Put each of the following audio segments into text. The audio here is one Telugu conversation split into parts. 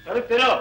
తలుపు తెరవు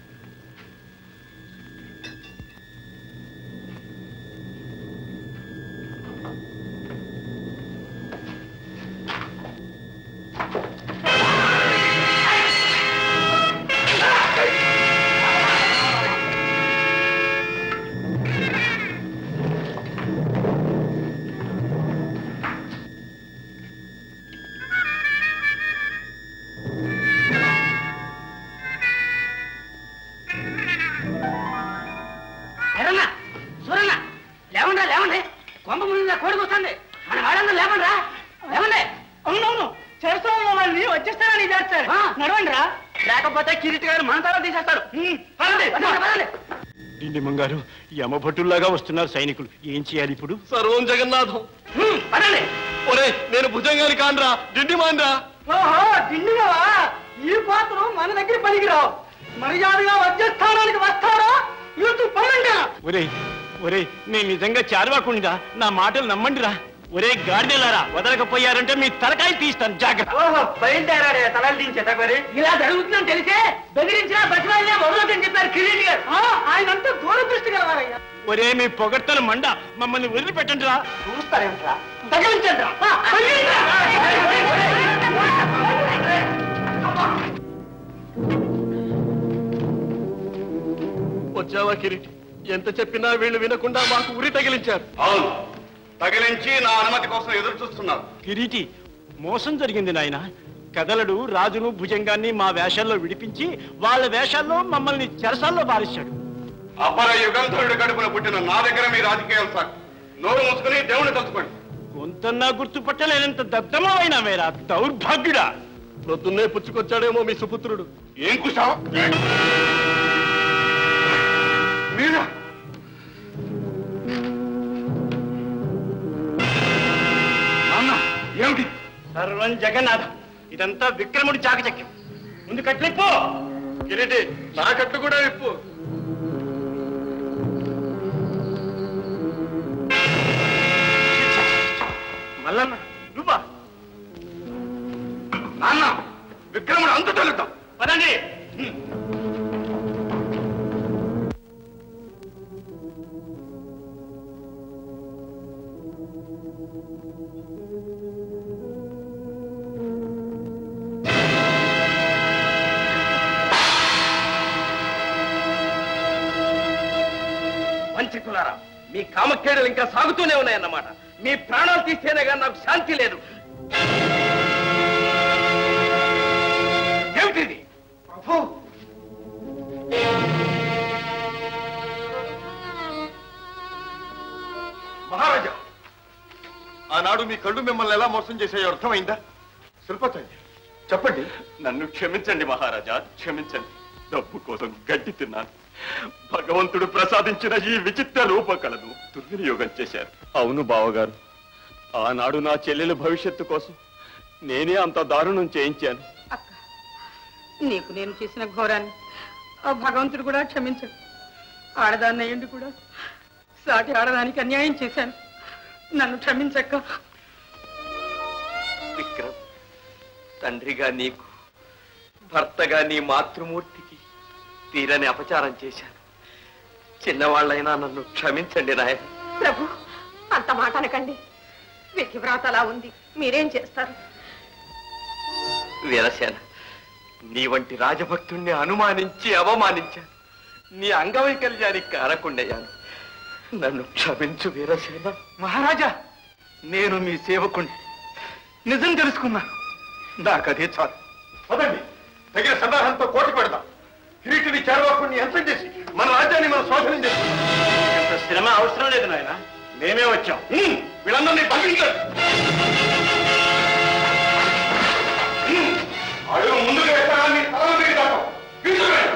ఎరన్నా సూరన్న లేవండి లేవండి కొంప ముందు కోడికి వస్తుంది మన వాళ్ళందరూ లేవండి లేవండి అవునవును చేస్తాను వాళ్ళని వచ్చేస్తారని చేస్తారు నడవండి రా లేకపోతే కిరీటి గారు మన తర్వాత తీసేస్తారు పదండి, పదండి, పదండి. డిండి మంగారు యమభటుల్లాగా వస్తున్నారు సైనికులు ఏం చేయాలి ఇప్పుడు సర్వం జగన్నాథం హ్మ్, పదండి ఒరే నేను భుజంగాని కానరా దిండి మాండ్రా ఓహో దిండుగా ఈ పాత్ర మన దగ్గర పనికిరావు మర్యాదగా వచ్చేస్తాడానికి వస్తారా యూత్ పదండి ఒరే ఒరే నేను నిజంగా చార్వాకుండా నా మాటలు నమ్మండిరా ఒరే గాడిదలారా వదలకపోయారంటే మీ తలకాయ తీస్తాను జాగ్రత్త ఓహో బయలుదేరాడే తలలు దించేట మరి ఇలా జరుగుతుందని తెలిసే బెదిరించిన బతిమాలనే వదలదని చెప్పారు కిరీటి గారు ఆయన అంతా దూరదృష్టి గలవారయ్యా ఒరే మీ పొగడ్తల మండ మమ్మల్ని వదిలిపెట్టండి రా చూస్తారేంట్రా తగిలించండి రా వచ్చావా కిరీటి ఎంత చెప్పినా వీళ్ళు వినకుండా మాకు ఉరి తగిలించారు అవును తగిలించి నా అనుమతి కోసం ఎదురు చూస్తున్నారు కిరీటి మోసం జరిగింది నాయన కదలడు రాజును భుజంగాన్ని మా వేషాల్లో విడిపించి వాళ్ళ వేషాల్లో మమ్మల్ని చెరసాల్లో బారిస్తాడు అపర యుగంధరుడి కడుపున పుట్టిన నా దగ్గర మీ రాజకీయాలు సార్ నోరు మూసుకుని దేవుని తలుచుకోండి కొంతన్నా గుర్తుపట్టలేనంత దద్దమమైన మేరా దౌర్భాగ్యుడా ప్రొద్దున్నే పుచ్చుకొచ్చాడేమో మీ సుపుత్రుడు ఏం కుషావు మీరా నాన్న ఏమిటి సర్వం జగన్నాథం ఇదంతా విక్రముడి చాకచక్యం ముందు కట్లిప్పు కిరీటి నా కట్టు కూడా ఇప్పు మల్లన్న నువ్వా నాన్న విక్రముడు అంతు తెలుద్దాం పదండి వంచకులారా మీ కామక్రీడలు ఇంకా సాగుతూనే ఉన్నాయన్నమాట మీ ప్రాణాలు తీస్తేనే కానీ నాకు శాంతి లేదు ఏమిటిది ప్రభు మహారాజా ఆనాడు మీ కళ్ళు మిమ్మల్ని ఎలా మోసం చేసాయో అర్థమైందా శిల్పతల్లి చెప్పండి నన్ను క్షమించండి మహారాజా క్షమించండి డబ్బు కోసం గడ్డి తిన్నాను భగవంతుడు ప్రసాదించిన ఈ విచిత్ర రూపకలను దుర్వినియోగం చేశారు అవును బావగారు ఆనాడు నా చెల్లెల భవిష్యత్తు కోసం నేనే అంత దారుణం చేయించాను అక్క నీకు నేను చేసిన ఘోరాన్ని ఆ భగవంతుడు కూడా క్షమించడు ఆడదాన్ని అయ్యండి కూడా సాటి ఆడదానికి అన్యాయం చేశాను నన్ను క్షమించక్క విక్రమ్ తండ్రిగా నీకు భర్తగా నీ మాతృమూర్తికి తీరని అపచారం చేశాను చిన్నవాళ్ళైనా నన్ను క్షమించండి నాయన ప్రభు అంత మాట అనకండి విధివ్రాత అలా ఉంది మీరేం చేస్తారు వీరసేన నీ వంటి రాజభక్తుణ్ణి అనుమానించి అవమానించాను నీ అంగవైకల్యానికి కారకుండయ్యాను నన్ను క్షమించు వీరసేన మహారాజా నేను మీ సేవకుణ్ణి నిజం తెలుసుకున్నా నాకదే చాలు పదండి తగిన సన్నాహంతో కోటి పెడదాం కిరీటిని చేరవాకుని యంత్రం చేసి మన రాజ్యాన్ని మనం స్వాధీనం చేసుకుందాం ఇంత శ్రమ అవసరం లేదు నాయన మేమే వచ్చాం హ్మ్, వీళ్ళందరినీ బంధించండి హ్మ్, అడుగు ముందుకు వేస్తారా మీ తల మీద దాటం తీసుకురండి.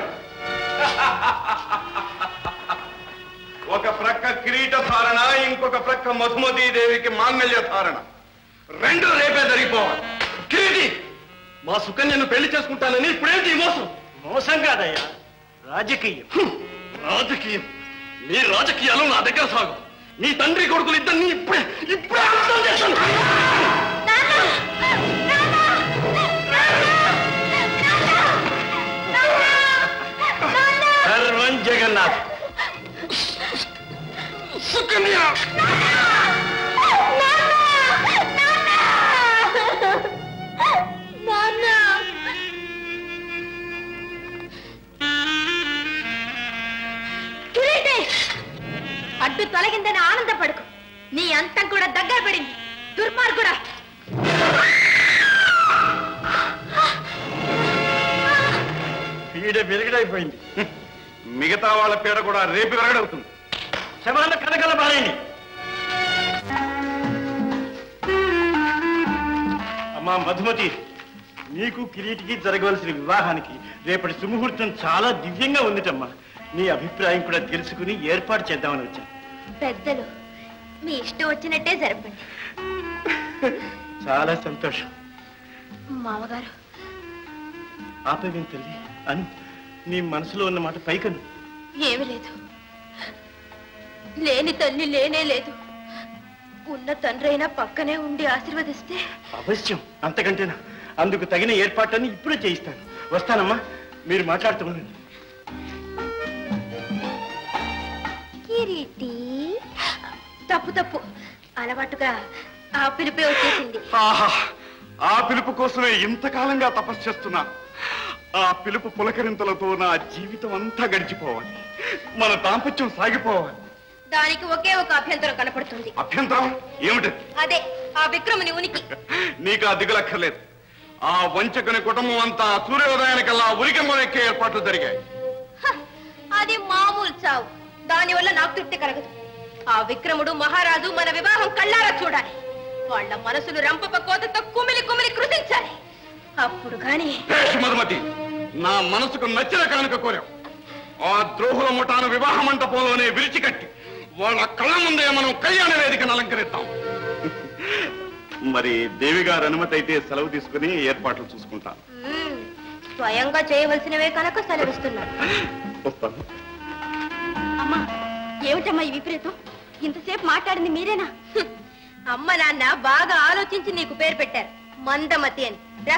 ఒక ప్రక్క కిరీట ధారణ ఇంకొక ప్రక్క మధుమతీ దేవికి మాంగళ్య ధారణ రెండు రేపే జరిగిపోవాలి కిరీటి మా సుకన్యను పెళ్లి చేసుకుంటానని ఇప్పుడేంటి ఈ మోసం మోసం కాదయ్యా రాజకీయం రాజకీయం మీ రాజకీయాలు నా దగ్గర సాగు మీ తండ్రి కొడుకులు ఇద్దరిని ఇప్పుడే ఇప్పుడే అర్థం చేశాను జగన్నాథ్ సుకన్య కిరీటి! అడ్డు తొలగిందని ఆనందపడుకు నీ అంతం కూడా దగ్గర పడింది దుర్మార్గుడా పీడ విరగడైపోయింది మిగతా వాళ్ళ పీడ కూడా రేపు విరగడవుతుంది శవాల కనకల బారేయండి అమ్మా మధుమతి నీకు కిరీటికి జరగవలసిన వివాహానికి రేపటి సుముహూర్తం చాలా దివ్యంగా ఉందిటమ్మా నీ అభిప్రాయం కూడా తెలుసుకుని ఏర్పాటు చేద్దామని వచ్చాను పెద్దలు మీ ఇష్టం వచ్చినట్టే జరపండి చాలా సంతోషం మామగారు ఆపేవేం తల్లి అను నీ మనసులో ఉన్న మాట పైకను ఏమీ లేదు లేని తల్లి లేనే లేదు ఉన్న తండ్రి అయినా పక్కనే ఉండి ఆశీర్వదిస్తే అవశ్యం అంతకంటేనా అందుకు తగిన ఏర్పాట్లన్నీ ఇప్పుడే చేయిస్తాను వస్తానమ్మా మీరు మాట్లాడుతూ ఉండండి కిరీటి తప్పు తప్పు అలవాటుగా ఆ పిలిపే వచ్చేసింది ఆహా ఆ పిలుపు కోసమే ఇంతకాలంగా తపస్సు చేస్తున్నాను ఆ పిలుపు పులకరింతలతో నా జీవితం అంతా గడిచిపోవాలి మన దాంపత్యం సాగిపోవాలి దానికి ఒకే ఒక అభ్యంతరం కనపడుతుంది అభ్యంతరం ఏమిటి అదే ఆ విక్రముని ఉనికి నీకు ఆ దిగులక్కర్లేదు ఆ వంచకుని కుటుంబం అంతా సూర్యోదయానికల్లా ఉరికెమ్మలెక్కే ఏర్పాట్లు జరిగాయి హ, అది మామూలు చావు దానివల్ల నాకు తృప్తి కలగదు ఆ విక్రముడు మహారాజు మన వివాహం కళ్ళారా చూడాలి వాళ్ళ మనసులు రంపప కోతతో కుమిలి కుమిలి కృషించాలి అప్పుడు గాని భేష్ మధుమతి నా మనసుకు నచ్చిన కానుక కోరాం ఆ ద్రోహుల ముఠాను వివాహ మంటపంలోనే విరిచికట్టి వాళ్ళ కళ్ళ ముందే మనం కళ్యాణ వేదికను అలంకరిద్దాం మరి దేవి గారి అనుమతి అయితే సెలవు తీసుకుని ఏర్పాట్లు చూసుకుంటాను మ్మ్, స్వయంగా చేయవలసినవే కనుక సెలవిస్తున్నాను వస్తాను అమ్మా ఏమిటమ్మా ఈ విపరీతం ఇంతసేపు మాట్లాడింది మీరేనా హ్మ్. అమ్మ నాన్న బాగా ఆలోచించి నీకు పేరు పెట్టారు మందమతి అని రా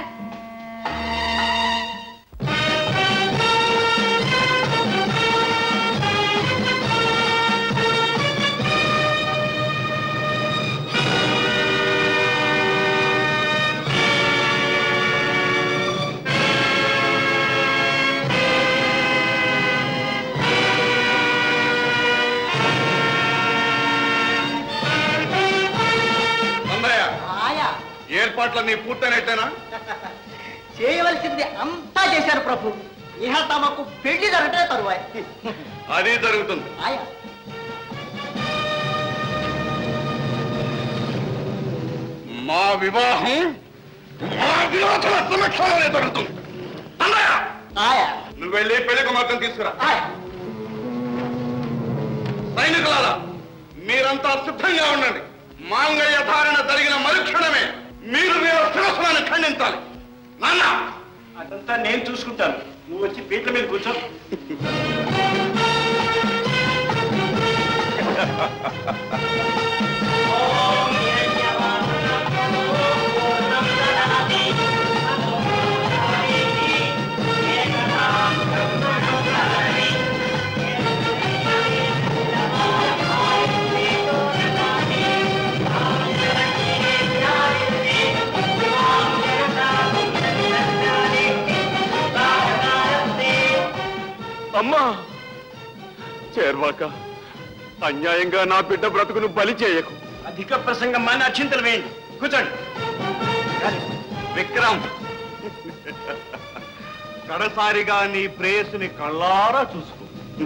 అందయ్య ఆయా ఏర్పాట్లన్నీ పూర్తయినట్టేనా చేయవలసింది అంతా చేశారు ప్రభు ఇహ తమకు పెళ్లి జరగటే తరువాయి అది జరుగుతుంది ఆయా మా వివాహం మా విరోధుల సమక్షంలోనే జరుగుతుంది అన్నయ్య ఆయా నువ్వు వెళ్ళి పెళ్లి కుమార్తెను తీసుకురా ఆయా సైనికులారా మీరంతా సిద్ధంగా ఉండండి మాంగళ్య ధారణ జరిగిన మరుక్షణమే మీరు మీ శిరస్సులను ఖండించాలి నాన్న అదంతా నేను చూసుకుంటాను నువ్వు వచ్చి పీట్ల మీద కూర్చో అమ్మా చేర్వాక అన్యాయంగా నా బిడ్డ బ్రతుకును బలి చేయకు అధిక ప్రసంగం మాని అక్షింతలు వేయండి కూర్చోండి విక్రమ్ కడసారిగా నీ ప్రేయస్సుని కళ్ళారా చూసుకో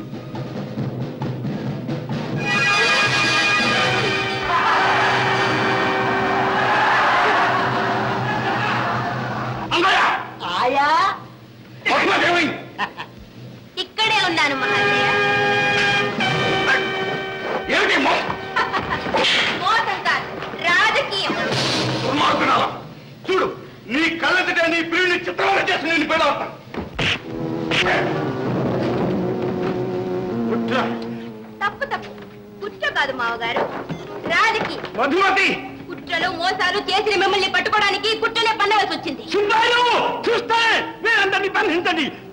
అన్నయ్య! ఆయా పద్మదేవి! ఇక్కడే ఉన్నాను మహాశయ ఏమిటి మో- మోసం కాదు రాజకీయం దుర్మార్గురాలా? చూడు నీ కళ్ళెదుటే నీ ప్రియుని చిత్రవద చేసి నేను పెడవుతాను కుట్ర తప్పు తప్పు కుట్ర కాదు మావగారు రాజకీయం మధుమతి కుట్రలు మోసాలు చేసిన మిమ్మల్ని పట్టుకోవడానికి కుట్రనే పన్నవలసి వచ్చింది సుబ్బారావు చూస్తే మీరందరినీ బంధించండి